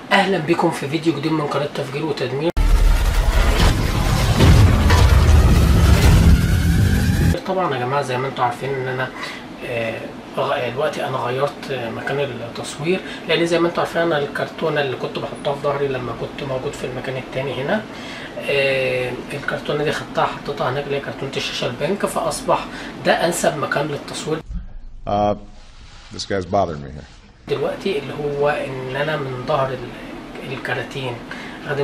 اهلا بكم في فيديو جديد من قناه تفجير وتدمير طبعا يا جماعه زي ما انتم عارفين ان انا آه، غ- دلوقتي انا غيرت آه، مكان التصوير لان زي ما انتم عارفين انا الكرتونه اللي كنت بحطها في ظهري لما كنت موجود في المكان التاني هنا آه، الكرتونه دي خدتها حطيتها هناك اللي هي كرتونه الشاشه البنك فاصبح ده انسب مكان للتصوير Uh, this guy's bothering me here. دلوقتي اللي هو ان انا من ظهر ال- الكراتين خدم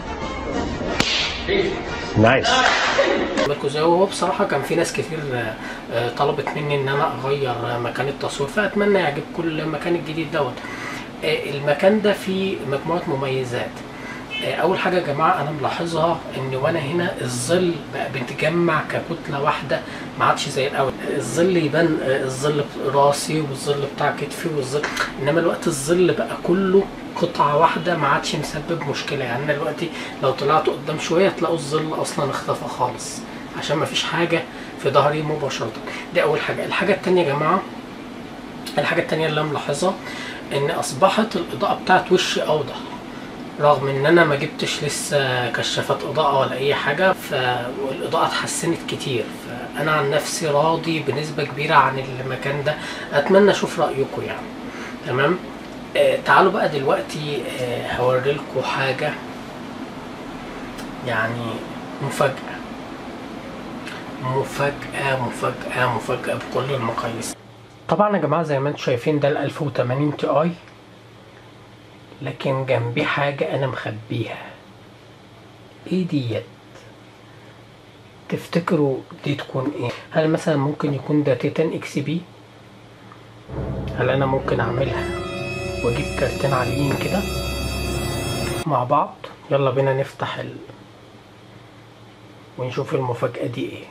Nice. بالكم زي هو بصراحة كان في ناس كتير آه، آه، طلبت مني إن أنا أغير آه، مكان التصوير فأتمنى يعجب كل مكان الجديد دوت آه، المكان ده فيه مجموعة مميزات آه، أول حاجة يا جماعة أنا ملاحظها إن وأنا هنا الظل بقى بيتجمع ككتلة واحدة ما عادش زي الأول الظل يبان آه، الظل راسي والظل بتاع كتفي والظل إنما الوقت الظل بقى كله قطعة واحدة ما عادش مسبب مشكلة يعني أنا دلوقتي لو طلعت قدام شوية تلاقوا الظل أصلا اختفى خالص عشان ما فيش حاجة في ظهري مباشرة دي أول حاجة الحاجة التانية يا جماعة الحاجة التانية اللي أنا ملاحظها إن أصبحت الإضاءة بتاعت وشي أوضح رغم ان انا ما جبتش لسه كشافات اضاءه ولا اي حاجه فالاضاءه اتحسنت كتير فانا عن نفسي راضي بنسبه كبيره عن المكان ده اتمنى اشوف رايكم يعني تمام آه تعالوا بقى دلوقتي آه هوري لكم حاجه يعني مفاجاه مفاجاه مفاجاه مفاجاه بكل المقاييس طبعا يا جماعه زي ما انتم شايفين ده ال 1080 تي اي لكن جنبي حاجة أنا مخبيها إيه ديت تفتكروا دي تكون إيه هل مثلا ممكن يكون ده تيتان إكس بي هل أنا ممكن أعملها وأجيب كارتين عاليين كده مع بعض يلا بينا نفتح ال... ونشوف المفاجأة دي إيه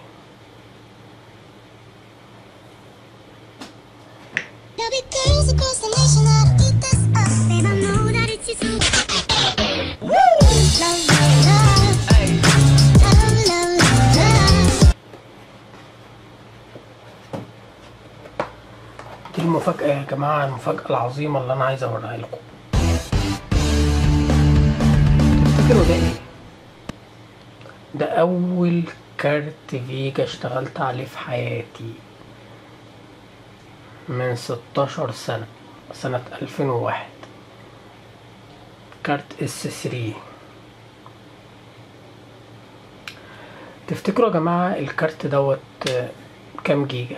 There'll be girls across the nation that'll eat this up. Babe, I know that it's just Woo! Love, love, love. Love, love, love, love. دي المفاجأة يا جماعة المفاجأة العظيمة اللي أنا عايز أوريها لكم تفتكروا ده إيه؟ ده أول كارت فيجا اشتغلت عليه في حياتي من 16 سنة سنة 2001 كارت اس 3 تفتكروا يا جماعة الكارت دوت آه، كام جيجا؟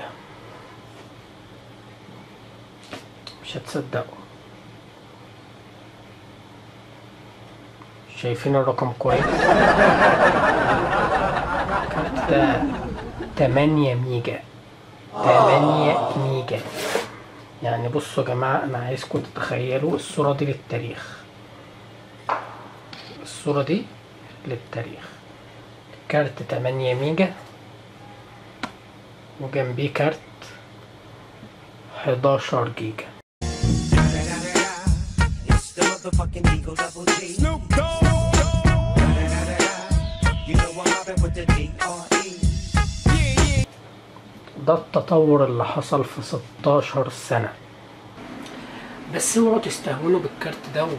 مش هتصدقوا شايفين الرقم كويس كارت ده 8 ميجا 8 ميجا يعني بصوا يا جماعة أنا عايزكم تتخيلوا الصورة دي للتاريخ الصورة دي للتاريخ كارت 8 ميجا وجنبيه كارت 11 جيجا It's the motherfucking Eagle Double G. Snoop Dogg. You know I'm mobbing with the D.R.E. ده التطور اللي حصل في 16 سنة بس اوعوا تستهونوا بالكارت دوت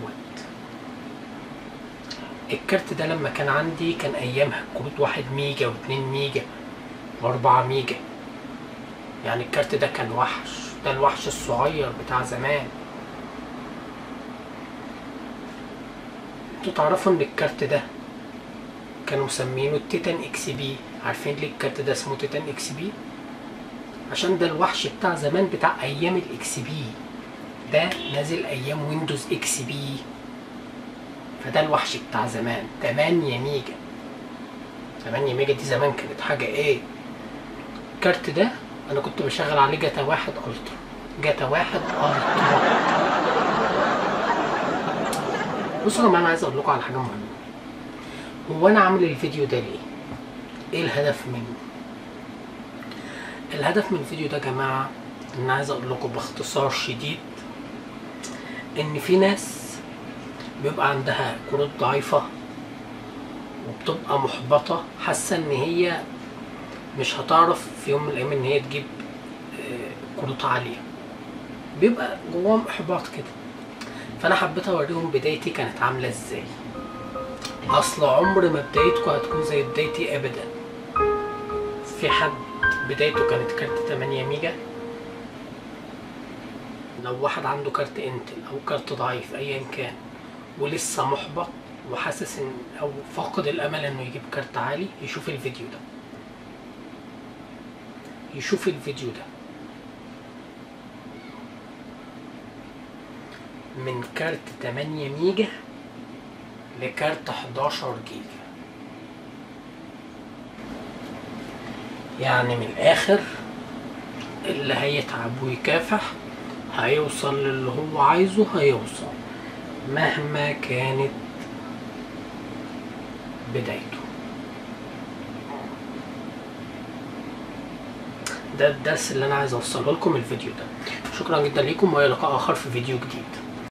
الكارت ده لما كان عندي كان ايامها كروت واحد ميجا واتنين ميجا واربعة ميجا يعني الكارت ده كان وحش ده الوحش الصغير بتاع زمان انتوا تعرفوا ان الكارت ده كانوا مسمينه التيتان اكس بي عارفين ليه الكارت ده اسمه تيتان اكس بي عشان ده الوحش بتاع زمان بتاع ايام الاكس بي ده نازل ايام ويندوز اكس بي فده الوحش بتاع زمان 8 ميجا 8 ميجا دي زمان كانت حاجة ايه الكارت ده انا كنت بشغل عليه جاتا واحد الترا جاتا واحد الترا بصوا يا جماعه انا عايز اقول لكم على حاجه مهمه هو انا عامل الفيديو ده ليه ايه الهدف منه الهدف من الفيديو ده يا جماعه ان عايز اقول لكم باختصار شديد ان في ناس بيبقى عندها كروت ضعيفه وبتبقى محبطه حاسه ان هي مش هتعرف في يوم من الايام ان هي تجيب آه، كروت عاليه بيبقى جواهم احباط كده فانا حبيت اوريهم بدايتي كانت عامله ازاي اصل عمر ما بدايتكم هتكون زي بدايتي ابدا في حد بدايته كانت كارت 8 ميجا لو واحد عنده كارت انتل او كارت ضعيف ايا كان ولسه محبط وحاسس ان او فاقد الامل انه يجيب كارت عالي يشوف الفيديو ده يشوف الفيديو ده من كارت 8 ميجا لكارت 11 جيجا يعني من الاخر اللي هيتعب ويكافح هيوصل للي هو عايزه هيوصل مهما كانت بدايته ده الدرس اللي انا عايز اوصله لكم من الفيديو ده شكرا جدا ليكم والى لقاء اخر في فيديو جديد